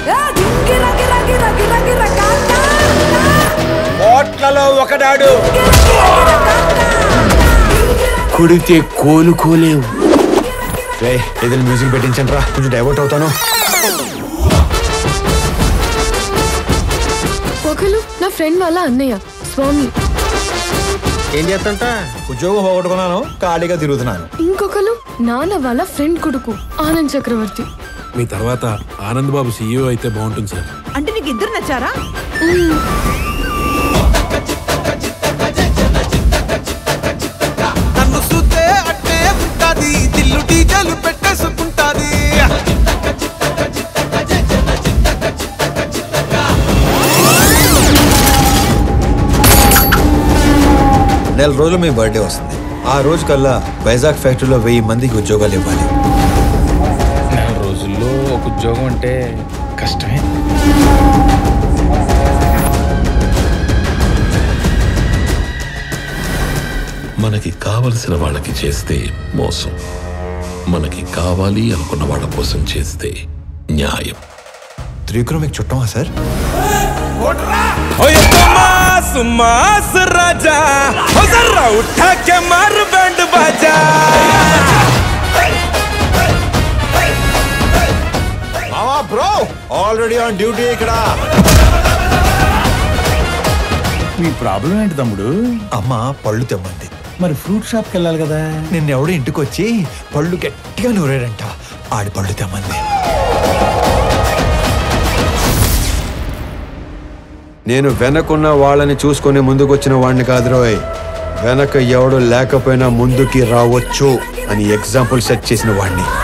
కోట్లలో ఒకడాడు కుడితే కోలుకోలేవు రే ఏదైనా మ్యూజిక్ పెట్టించండి రా కొంచెం డైవర్ట్ అవుతాను ఒకరు నా ఫ్రెండ్ వాళ్ళ అన్నయ్య స్వామి ఏం చేస్తుంట ఉద్యోగం పోగొట్టుకున్నాను ఖాళీగా తిరుగుతున్నాను ఇంకొకరు నాన్న వాళ్ళ ఫ్రెండ్ కొడుకు ఆనంద్ చక్రవర్తి మీ తర్వాత ఆనంద్ బాబు సీఈఓ అయితే బాగుంటుంది సార్ అంటే నీకు ఇద్దరు నచ్చారా నన్ను చూస్తే అట్టే ఉంటాది దిల్లు డీజలు పెట్టేసుకుంటాది నెల రోజులు మీ బర్త్డే వస్తుంది ఆ రోజు కల్లా వైజాగ్ ఫ్యాక్టరీలో వెయ్యి మందికి ఉద్యోగాలు ఇవ్వాలి నెల రోజుల్లో ఒక ఉద్యోగం అంటే కష్టమే మనకి కావలసిన వాళ్ళకి చేస్తే మోసం మనకి కావాలి అనుకున్న వాళ్ళ కోసం చేస్తే న్యాయం త్రివిక్రమ్ మీకు చుట్టమా సార్ ओए मास मास राजा हो जरा उठा के मार बैंड बाजा బ్రో ఆల్రెడీ ఆన్ డ్యూటీ ఇక్కడ మీ ప్రాబ్లం ఏంటి తమ్ముడు అమ్మ పళ్ళు తెమ్మంది మరి ఫ్రూట్ షాప్కి వెళ్ళాలి కదా నిన్న ఎవడో ఇంటికి వచ్చి పళ్ళు గట్టిగా నూరాడంట ఆడి పళ్ళు తెమ్మంది నేను వెనకున్న వాళ్ళని చూసుకొని ముందుకొచ్చిన వాడిని కాదు రోయ్ వెనక ఎవడు లేకపోయినా ముందుకి రావచ్చు అని ఎగ్జాంపుల్ సెట్ చేసిన వాడిని